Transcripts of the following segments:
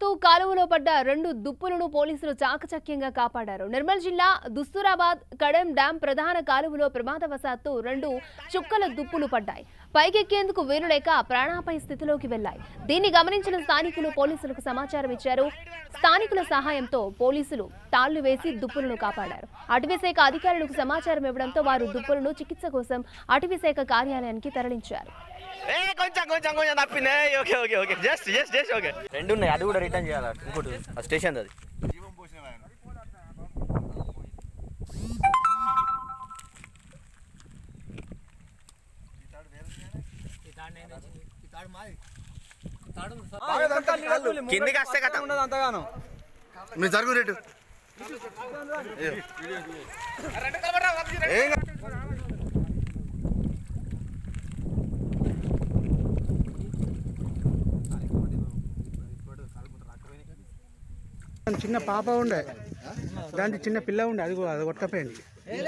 కాలువలో పడ్డ రెండు దుప్పులను పోలీసులు చాకచక్యంగా కాపాడారు నిర్మల్ జిల్లా దుస్తూరాబాద్ కడెం డ్యాం ప్రధాన కాలువలో ప్రమాదవశాత్తు రెండు చుక్కల దుప్పులు పడ్డాయి పైకెక్కేందుకు వీలులేక ప్రాణాపాయ స్థితిలోకి వెళ్లాయి దీన్ని గమనించిన స్థానికులు పోలీసులకు సమాచారం ఇచ్చారు స్థానికుల సహాయంతో పోలీసులు తాళ్లు వేసి దుప్పులను కాపాడారు అటవీశాఖ అధికారులకు సమాచారం ఇవ్వడంతో వారు దుప్పులను చికిత్స కోసం అటవీశాఖ కార్యాలయానికి తరలించారు ఏ కొంచెం కొంచెం కొంచెం తప్పింది okay okay okay just just just okay రెండు ఉన్నాయి అది కూడా రిటర్న్ చేయాలి ఇంకోటి ఆ స్టేషన్ అది కిందికి వస్తే కదా ఉండదు అంతగాను మీరు జరుగు రేటు చిన్న పాప ఉండే దాంట్లో చిన్న పిల్ల ఉండే అది కూడా అది కొట్టపోయింది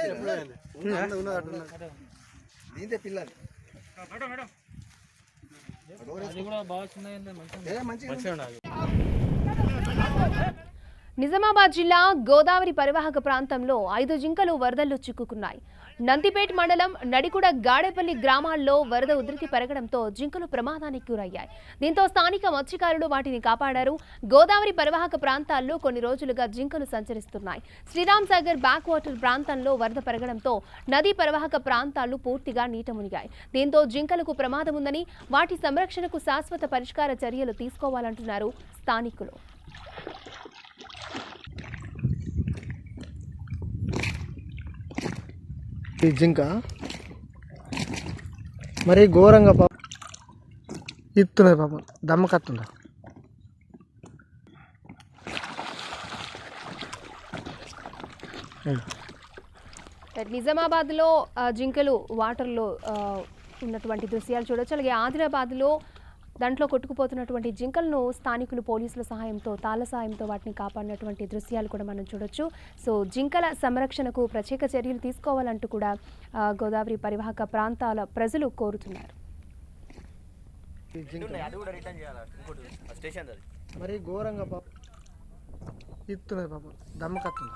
దీంతే పిల్లలు నిజామాబాద్ జిల్లా గోదావరి పరివాహక ప్రాంతంలో ఐదు జింకలు వరదల్లో చిక్కుకున్నాయి నందిపేట్ మండలం నడికుడ గాడేపల్లి గ్రామాల్లో వరద ఉధృతి పెరగడంతో జింకలు ప్రమాదానికి గురయ్యాయి దీంతో స్థానిక మత్స్యకారులు వాటిని కాపాడారు గోదావరి పరివాహక ప్రాంతాల్లో కొన్ని రోజులుగా జింకలు సంచరిస్తున్నాయి శ్రీరామ్ సాగర్ బ్యాక్ వాటర్ ప్రాంతంలో వరద పెరగడంతో నదీ పరివాహక ప్రాంతాలు పూర్తిగా నీట మునిగాయి దీంతో జింకలకు ప్రమాదం ఉందని వాటి సంరక్షణకు శాశ్వత పరిష్కార చర్యలు తీసుకోవాలంటున్నారు స్థానికులు ఈ జింక మరి ఘోరంగా పాప ఇస్తున్నది పాప దమ్మకత్తుందా నిజామాబాద్లో ఆ, జింకలు వాటర్లో ఆ, ఉన్నటువంటి దృశ్యాలు చూడొచ్చు అలాగే ఆదిలాబాద్లో దాంట్లో కొట్టుకుపోతున్నటువంటి జింకలను స్థానికులు పోలీసుల సహాయంతో తాళ సహాయంతో వాటిని కాపాడినటువంటి దృశ్యాలు కూడా మనం చూడొచ్చు సో జింకల సంరక్షణకు ప్రత్యేక చర్యలు తీసుకోవాలంటూ కూడా ఆ, గోదావరి పరివాహక ప్రాంతాల ప్రజలు కోరుతున్నారు ఈ జింక ఉన్నాయి అది కూడా రిటర్న్ చేయాలి ఇంకోటి ఆ స్టేషన్ అది మరి ఘోరంగా పాప ఇస్తున్నది పాప దమ్మకత్తుందా